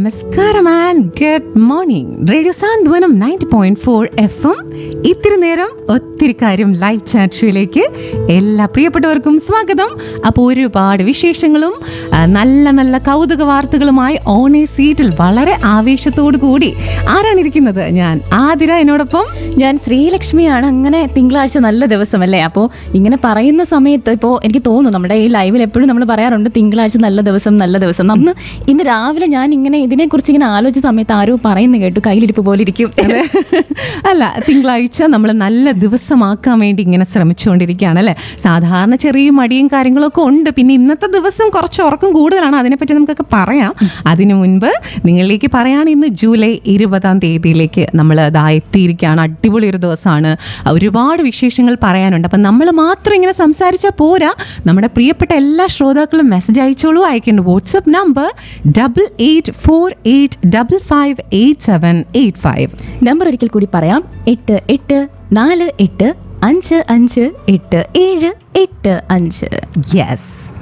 നമസ്കാരം and good morning radio Santhwanam ninety point four F M ഇത്തിരി നേരം ഒത്തിരി കാര്യം ലൈവ് ചാറ്റ് ഷോയിലേക്ക് എല്ലാ പ്രിയപ്പെട്ടവർക്കും സ്വാഗതം അപ്പോൾ ഒരുപാട് വിശേഷങ്ങളും ആ, നല്ല നല്ല കൗതുക വാർത്തകളുമായി ഓണേ സീറ്റിൽ വളരെ ആവേശത്തോടു കൂടി ആരാണ് ഇരിക്കുന്നത് ഞാൻ ആതിര എന്നോടൊപ്പം ഞാൻ ശ്രീലക്ഷ്മിയാണ് അങ്ങനെ തിങ്കളാഴ്ച നല്ല ദിവസമല്ലേ അപ്പോൾ ഇങ്ങനെ പറയുന്ന സമയത്ത് ഇപ്പോൾ എനിക്ക് തോന്നുന്നു നമ്മുടെ ഈ ലൈവിൽ എപ്പോഴും നമ്മൾ പറയാറുണ്ട് തിങ്കളാഴ്ച നല്ല ദിവസം നല്ല ദിവസം അന്ന് ഇന്ന് രാവിലെ ഞാൻ ഇങ്ങനെ ഇതിനെക്കുറിച്ച് ഇങ്ങനെ ആലോചിച്ച സമയത്ത് ആരോ പറയുന്ന കേട്ടു കയ്യിലിരിപ്പ് പോലെ ഇരിക്കും അല്ല തിങ്കളാഴ്ച നമ്മൾ നല്ല ദിവസമാക്കാൻ വേണ്ടി ഇങ്ങനെ ശ്രമിച്ചുകൊണ്ടിരിക്കുകയാണ് അല്ലേ സാധാരണ ചെറിയ മടിയും കാര്യങ്ങളൊക്കെ ഉണ്ട് പിന്നെ ഇന്നത്തെ ദിവസം കുറച്ച് ഉറക്കം കൂടുതലാണ് അതിനെപ്പറ്റി നമുക്കൊക്കെ പറയാം അതിനു മുൻപ് നിങ്ങളിലേക്ക് പറയാണ് ഇന്ന് ജൂലൈ ഇരുപതാം തീയതിയിലേക്ക് നമ്മൾ ഇതാ എത്തിയിരിക്കുകയാണ് അടിപൊളി ഒരു ദിവസമാണ് ഒരുപാട് വിശേഷങ്ങൾ പറയാനുണ്ട് അപ്പം നമ്മൾ മാത്രം ഇങ്ങനെ സംസാരിച്ചാൽ പോരാ നമ്മുടെ പ്രിയപ്പെട്ട എല്ലാ ശ്രോതാക്കളും മെസ്സേജ് അയച്ചോളൂ അയക്കേണ്ട WhatsApp number double eight four eight double five eight seven eight five number ഒരിക്കൽ കൂടി പറയാം എട്ട് എട്ട് നാല് എട്ട് അഞ്ച് അഞ്ച് എട്ട് ഏഴ് എട്ട് അഞ്ച് യെസ്